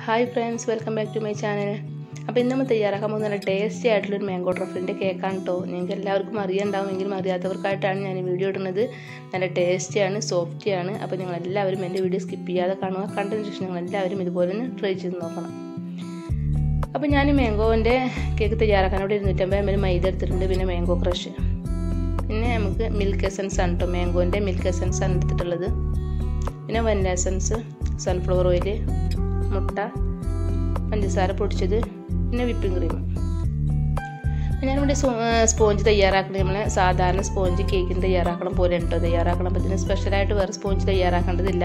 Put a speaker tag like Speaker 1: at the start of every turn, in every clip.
Speaker 1: hi friends welcome back to my channel അപ്പോൾ ഇന്ന് നമ്മൾ തയ്യാറാക്കാൻ പോകുന്ന നല്ല ടേസ്റ്റി ആയിട്ടുള്ളൊരു മാംഗോ ട്രഫിൻ്റെ കേക്കാണ് കേട്ടോ നിങ്ങൾക്ക് എല്ലാവർക്കും അറിയാണ്ടാവുമെങ്കിലും അറിയാത്തവർക്കായിട്ടാണ് ഞാൻ ഈ വീഡിയോ ഇടുന്നത് നല്ല ടേസ്റ്റിയാണ് സോഫ്റ്റിയാണ് അപ്പോൾ നിങ്ങൾ എല്ലാവരും എൻ്റെ വീഡിയോ സ്കിപ്പ് ചെയ്യാതെ കാണുക കണ്ടതിന് ശേഷം നിങ്ങൾ എല്ലാവരും ഇതുപോലെ ഒന്ന് ട്രൈ ചെയ്ത് നോക്കണം അപ്പോൾ ഞാൻ മാംഗോൻ്റെ കേക്ക് തയ്യാറാക്കാൻ ഇവിടെ ഇരുന്നൂറ്റമ്പത് എം എൽ മൈദ എടുത്തിട്ടുണ്ട് പിന്നെ മാംഗോ ക്രഷ് പിന്നെ നമുക്ക് മിൽക്ക് എസൻസ് ആണ് കേട്ടോ മാംഗോൻ്റെ മിൽക്ക് എസൻസ് ആണ് എടുത്തിട്ടുള്ളത് പിന്നെ വനില എസൻസ് സൺഫ്ലവർ ഓയിൽ മുട്ട പഞ്ചസാര പൊടിച്ചത് പിന്നെ വിപ്പിംഗ് ക്രീം ഞാനിവിടെ സ്പോഞ്ച് തയ്യാറാക്കണം നമ്മൾ സാധാരണ സ്പോഞ്ച് കേക്കിന് തയ്യാറാക്കണം പോലെ ഉണ്ടോ തയ്യാറാക്കണം അപ്പോൾ ഇതിന് സ്പെഷ്യലായിട്ട് വേറെ സ്പോഞ്ച് തയ്യാറാക്കേണ്ടതില്ല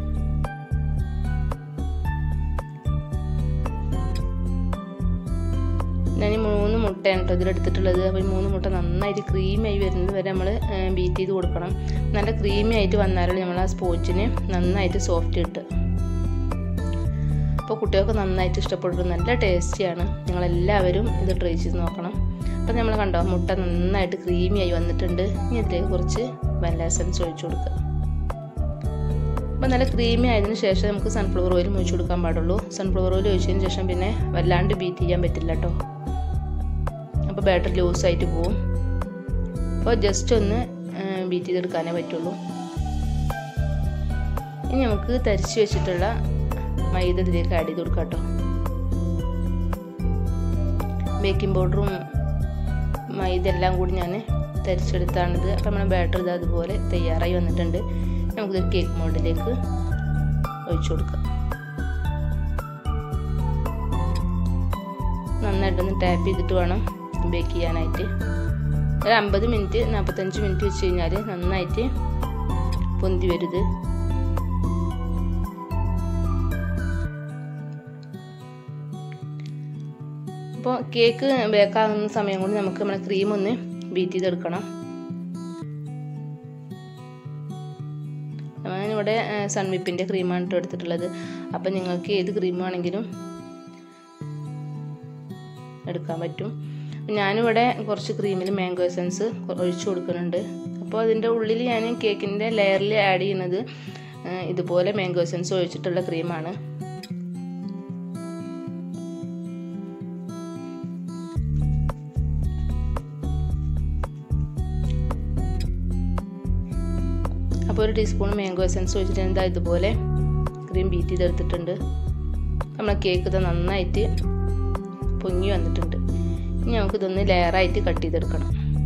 Speaker 1: ഞാൻ ഈ മൂന്ന് മുട്ടയാണ് കേട്ടോ ഇതിലെടുത്തിട്ടുള്ളത് അപ്പോൾ ഈ മൂന്ന് മുട്ട നന്നായിട്ട് ക്രീമായി വരുന്നത് വരെ നമ്മൾ ബീറ്റ് ചെയ്ത് കൊടുക്കണം നല്ല ക്രീമി ആയിട്ട് വന്നാലും നമ്മൾ ആ സ്പോഞ്ചിന് നന്നായിട്ട് സോഫ്റ്റ് കിട്ടുക അപ്പോൾ കുട്ടികൾക്ക് നന്നായിട്ട് ഇഷ്ടപ്പെടും നല്ല ടേസ്റ്റിയാണ് നിങ്ങളെല്ലാവരും ഇത് ട്രൈ ചെയ്ത് നോക്കണം അപ്പോൾ നമ്മൾ കണ്ടോ മുട്ട നന്നായിട്ട് ക്രീമിയായി വന്നിട്ടുണ്ട് ഇനി ഇതിലേക്ക് കുറച്ച് വനില എസൻസ് ഒഴിച്ചു കൊടുക്കുക അപ്പോൾ നല്ല ക്രീമി ആയതിനു ശേഷം നമുക്ക് സൺഫ്ലവർ ഓയിൽ ഒഴിച്ചു കൊടുക്കാൻ പാടുള്ളൂ സൺഫ്ലവർ ഓയിൽ ഒഴിച്ചതിന് ശേഷം പിന്നെ വല്ലാണ്ട് ബീറ്റ് ചെയ്യാൻ പറ്റില്ല കേട്ടോ അപ്പോൾ ബാറ്റർ ലൂസായിട്ട് പോവും അപ്പോൾ ജസ്റ്റ് ഒന്ന് ബീറ്റ് ചെയ്തെടുക്കാനേ പറ്റുള്ളൂ ഇനി നമുക്ക് തരിച്ച് വെച്ചിട്ടുള്ള മൈദ ഇതിലേക്ക് ആഡ് ചെയ്ത് കൊടുക്കാം കേട്ടോ ബേക്കിംഗ് പൗഡറും മൈദ എല്ലാം കൂടി ഞാൻ തരിച്ചെടുത്താണിത് അപ്പം നമ്മുടെ ബാറ്റർ ഇത് അതുപോലെ തയ്യാറായി വന്നിട്ടുണ്ട് നമുക്കിതൊരു കേക്ക് മോൾഡിലേക്ക് ഒഴിച്ചു കൊടുക്കാം നന്നായിട്ടൊന്ന് ടാപ്പ് ചെയ്തിട്ട് വേണം ബേക്ക് ചെയ്യാനായിട്ട് ഒരു അമ്പത് മിനിറ്റ് നാൽപ്പത്തഞ്ച് മിനിറ്റ് വെച്ച് കഴിഞ്ഞാൽ നന്നായിട്ട് പൊന്തി വരുത് അപ്പോൾ കേക്ക് ബേക്കാകുന്ന സമയം കൊണ്ട് നമുക്ക് നമ്മുടെ ക്രീം ഒന്ന് ബീറ്റ് ചെയ്തെടുക്കണം ഞാനിവിടെ സൺവിപ്പിൻ്റെ ക്രീമാണ് കേട്ടോ എടുത്തിട്ടുള്ളത് അപ്പം നിങ്ങൾക്ക് ഏത് ക്രീം ആണെങ്കിലും എടുക്കാൻ പറ്റും ഞാനിവിടെ കുറച്ച് ക്രീമിൽ മാംഗോ എസൻസ് ഒഴിച്ചു കൊടുക്കുന്നുണ്ട് അപ്പോൾ അതിൻ്റെ ഉള്ളിൽ ഞാൻ കേക്കിൻ്റെ ലെയറിൽ ആഡ് ചെയ്യുന്നത് ഇതുപോലെ മാംഗോ എസൻസ് ഒഴിച്ചിട്ടുള്ള ക്രീമാണ് അപ്പോൾ ഒരു ടീസ്പൂൺ മാംഗോ എസൻസ് ഒഴിച്ചിട്ട് എന്താ ഇതുപോലെ ക്രീം ബീറ്റ് ചെയ്തെടുത്തിട്ടുണ്ട് നമ്മളെ കേക്ക് ഇത് നന്നായിട്ട് പൊങ്ങി വന്നിട്ടുണ്ട് ഇനി നമുക്കിതൊന്ന് ലെയറായിട്ട് കട്ട് ചെയ്തെടുക്കണം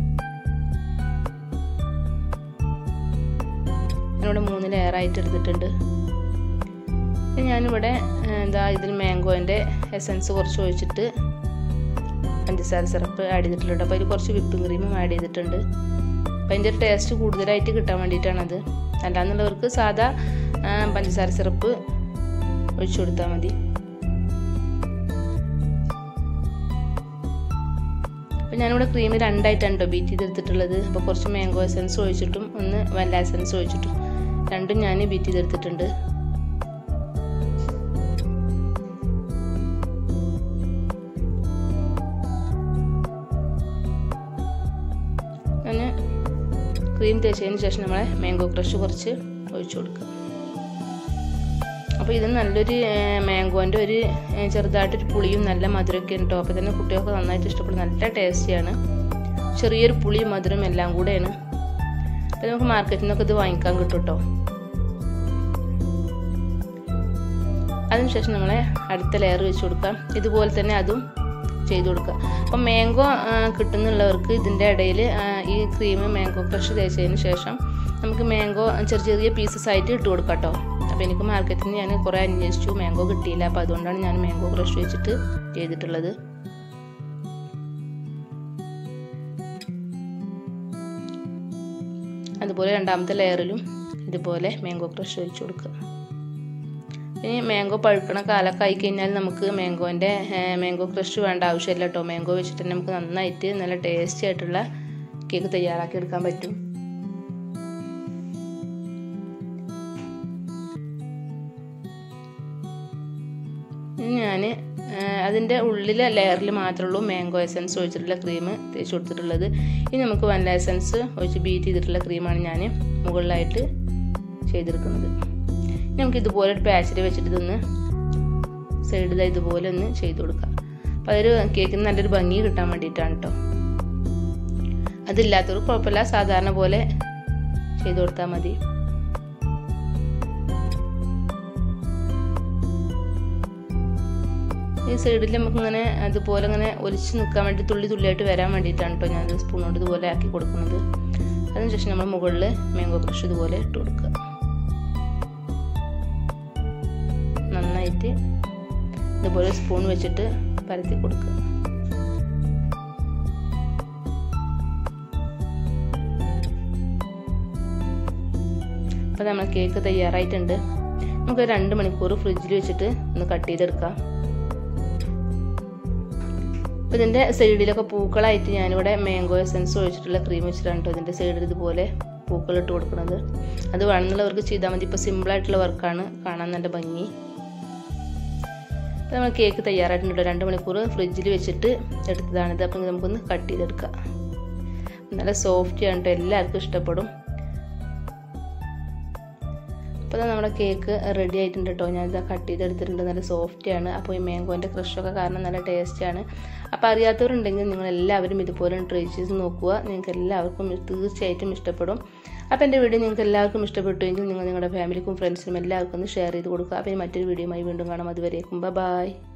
Speaker 1: ഞാനിവിടെ മൂന്ന് ലെയറായിട്ട് എടുത്തിട്ടുണ്ട് ഞാനിവിടെ എന്താ ഇതിൽ മാംഗോൻ്റെ എസൻസ് കുറച്ച് ഒഴിച്ചിട്ട് പഞ്ചസാര സിറപ്പ് ആഡ് ചെയ്തിട്ടുണ്ട് അപ്പോൾ അതിൽ കുറച്ച് വിപ്പിംഗ് ക്രീമും ആഡ് ചെയ്തിട്ടുണ്ട് അപ്പം അതിൻ്റെ ടേസ്റ്റ് കൂടുതലായിട്ട് കിട്ടാൻ വേണ്ടിയിട്ടാണത് അല്ലാന്നുള്ളവർക്ക് സാധാ പഞ്ചസാര സിറപ്പ് ഒഴിച്ചു കൊടുത്താൽ മതി അപ്പോൾ ഞാനിവിടെ ക്രീം രണ്ടായിട്ടാണ് കേട്ടോ ബീറ്റ് ചെയ്തെടുത്തിട്ടുള്ളത് അപ്പോൾ കുറച്ച് മാംഗോ എസൻസ് ഒഴിച്ചിട്ടും ഒന്ന് വല്ല എസൻസ് ഒഴിച്ചിട്ടും രണ്ടും ഞാൻ ബീറ്റ് ചെയ്തെടുത്തിട്ടുണ്ട് ഞാൻ ക്രീം തേച്ചതിന് ശേഷം നമ്മളെ മാംഗോ ക്രഷ് കുറച്ച് ഒഴിച്ചു കൊടുക്കുക അപ്പോൾ ഇത് നല്ലൊരു മാംഗോൻ്റെ ഒരു ചെറുതായിട്ടൊരു പുളിയും നല്ല മധുരമൊക്കെ ഉണ്ടോ അപ്പോൾ തന്നെ കുട്ടികൾക്ക് നന്നായിട്ട് ഇഷ്ടപ്പെടും നല്ല ടേസ്റ്റിയാണ് ചെറിയൊരു പുളിയും മധുരം എല്ലാം കൂടെയാണ് അപ്പോൾ നമുക്ക് മാർക്കറ്റിൽ നിന്നൊക്കെ ഇത് വാങ്ങിക്കാൻ കിട്ടും കേട്ടോ അതിനുശേഷം നമ്മളെ അടുത്ത ലെയർ വെച്ച് കൊടുക്കാം ഇതുപോലെ തന്നെ അതും ചെയ്ത് കൊടുക്കുക അപ്പം മാംഗോ കിട്ടുന്നുള്ളവർക്ക് ഇതിൻ്റെ ഇടയിൽ ഈ ക്രീം മാംഗോ ക്രഷ് തേച്ചതിന് ശേഷം നമുക്ക് മാംഗോ ചെറിയ ചെറിയ പീസസ് ആയിട്ട് ഇട്ട് കൊടുക്കാം കേട്ടോ അപ്പോൾ എനിക്ക് മാർക്കറ്റിൽ നിന്ന് ഞാൻ കുറേ അന്വേഷിച്ചു മാംഗോ കിട്ടിയില്ല അപ്പോൾ അതുകൊണ്ടാണ് ഞാൻ മാംഗോ ക്രഷ് വെച്ചിട്ട് ചെയ്തിട്ടുള്ളത് അതുപോലെ രണ്ടാമത്തെ ലെയറിലും ഇതുപോലെ മാംഗോ ക്രഷ് ഒഴിച്ചു കൊടുക്കുക ഇനി മാംഗോ പഴുക്കണ കാലമൊക്കെ ആയി കഴിഞ്ഞാൽ നമുക്ക് മാംഗോൻ്റെ മാംഗോ ക്രഷ് വേണ്ട ആവശ്യമില്ല കേട്ടോ മാംഗോ വെച്ചിട്ട് തന്നെ നമുക്ക് നന്നായിട്ട് നല്ല ടേസ്റ്റി ആയിട്ടുള്ള കേക്ക് തയ്യാറാക്കി എടുക്കാൻ പറ്റും ഞാൻ അതിൻ്റെ ഉള്ളിലെ ലെയറിൽ മാത്രമേ ഉള്ളൂ മാംഗോ എസൻസ് ഒഴിച്ചിട്ടുള്ള ക്രീം തേച്ച് കൊടുത്തിട്ടുള്ളത് ഇനി നമുക്ക് വനില എസൻസ് ഒഴിച്ച് ബീറ്റ് ചെയ്തിട്ടുള്ള ക്രീമാണ് ഞാൻ മുകളിലായിട്ട് ചെയ്തെടുക്കുന്നത് നമുക്ക് ഇതുപോലെ ഒരു പാച്ചിൽ വെച്ചിട്ട് ഇതൊന്ന് സൈഡിൽ ഇതുപോലെ ഒന്ന് ചെയ്ത് കൊടുക്കുക അപ്പോൾ അതൊരു കേക്കിന് നല്ലൊരു ഭംഗി കിട്ടാൻ വേണ്ടിയിട്ടാണ് കേട്ടോ അതില്ലാത്തവർ കുഴപ്പമില്ല സാധാരണ പോലെ ചെയ്ത് കൊടുത്താൽ മതി ഈ സൈഡിൽ നമുക്കിങ്ങനെ അതുപോലെ ഇങ്ങനെ ഒലിച്ച് നിൽക്കാൻ വേണ്ടി തുള്ളി തുള്ളിയായിട്ട് വരാൻ വേണ്ടിയിട്ടാണ് കേട്ടോ ഞാൻ സ്പൂൺ കൊണ്ട് ഇതുപോലെ ആക്കി കൊടുക്കുന്നത് അതിനുശേഷം നമ്മൾ മുകളിൽ മാംഗോ ക്രഷ് ഇതുപോലെ ഇട്ട് കൊടുക്കുക നന്നായിട്ട് ഇതുപോലെ സ്പൂൺ വെച്ചിട്ട് പരത്തി കൊടുക്കുക അപ്പോൾ നമ്മൾ കേക്ക് തയ്യാറായിട്ടുണ്ട് നമുക്ക് രണ്ട് മണിക്കൂർ ഫ്രിഡ്ജിൽ വെച്ചിട്ട് ഒന്ന് കട്ട് ചെയ്തെടുക്കാം അപ്പോൾ ഇതിൻ്റെ സൈഡിലൊക്കെ പൂക്കളായിട്ട് ഞാനിവിടെ മാംഗോ എസൻസ് ഒഴിച്ചിട്ടുള്ള ക്രീം വെച്ചിട്ടാണ് കേട്ടോ ഇതിൻ്റെ സൈഡിൽ ഇതുപോലെ പൂക്കൾ ഇട്ട് കൊടുക്കുന്നത് അത് വേണമെന്നുള്ളവർക്ക് ചെയ്താൽ മതി ഇപ്പോൾ സിമ്പിളായിട്ടുള്ള വർക്കാണ് കാണാൻ നല്ല ഭംഗി അപ്പോൾ നമ്മൾ കേക്ക് തയ്യാറായിട്ടുണ്ട് രണ്ട് മണിക്കൂർ ഫ്രിഡ്ജിൽ വെച്ചിട്ട് എടുത്തതാണിത് അപ്പം നമുക്കൊന്ന് കട്ട് ചെയ്തെടുക്കാം നല്ല സോഫ്റ്റ് ആണ് കേട്ടോ എല്ലാവർക്കും ഇഷ്ടപ്പെടും അപ്പോൾ നമ്മുടെ കേക്ക് റെഡി ആയിട്ടുണ്ട് കേട്ടോ ഞാനിത് കട്ട് ചെയ്തെടുത്തിട്ടുണ്ട് നല്ല സോഫ്റ്റ് ആണ് അപ്പോൾ ഈ മാംഗോൻ്റെ ക്രഷൊക്കെ കാരണം നല്ല ടേസ്റ്റാണ് അപ്പോൾ അറിയാത്തവരുണ്ടെങ്കിൽ നിങ്ങൾ എല്ലാവരും ഇതുപോലെ ട്രൈ ചെയ്ത് നോക്കുക നിങ്ങൾക്ക് എല്ലാവർക്കും തീർച്ചയായിട്ടും ഇഷ്ടപ്പെടും അപ്പോൾ എൻ്റെ വീഡിയോ നിങ്ങൾക്ക് എല്ലാവർക്കും ഇഷ്ടപ്പെട്ടുവെങ്കിൽ നിങ്ങൾ നിങ്ങളുടെ ഫാമിലിക്കും ഫ്രണ്ട്സിനും എല്ലാവർക്കും ഒന്ന് ഷെയർ ചെയ്ത് കൊടുക്കുക അപ്പോൾ മറ്റൊരു വീഡിയോയുമായി വീണ്ടും കാണാം അതുവരേക്കും ബൈ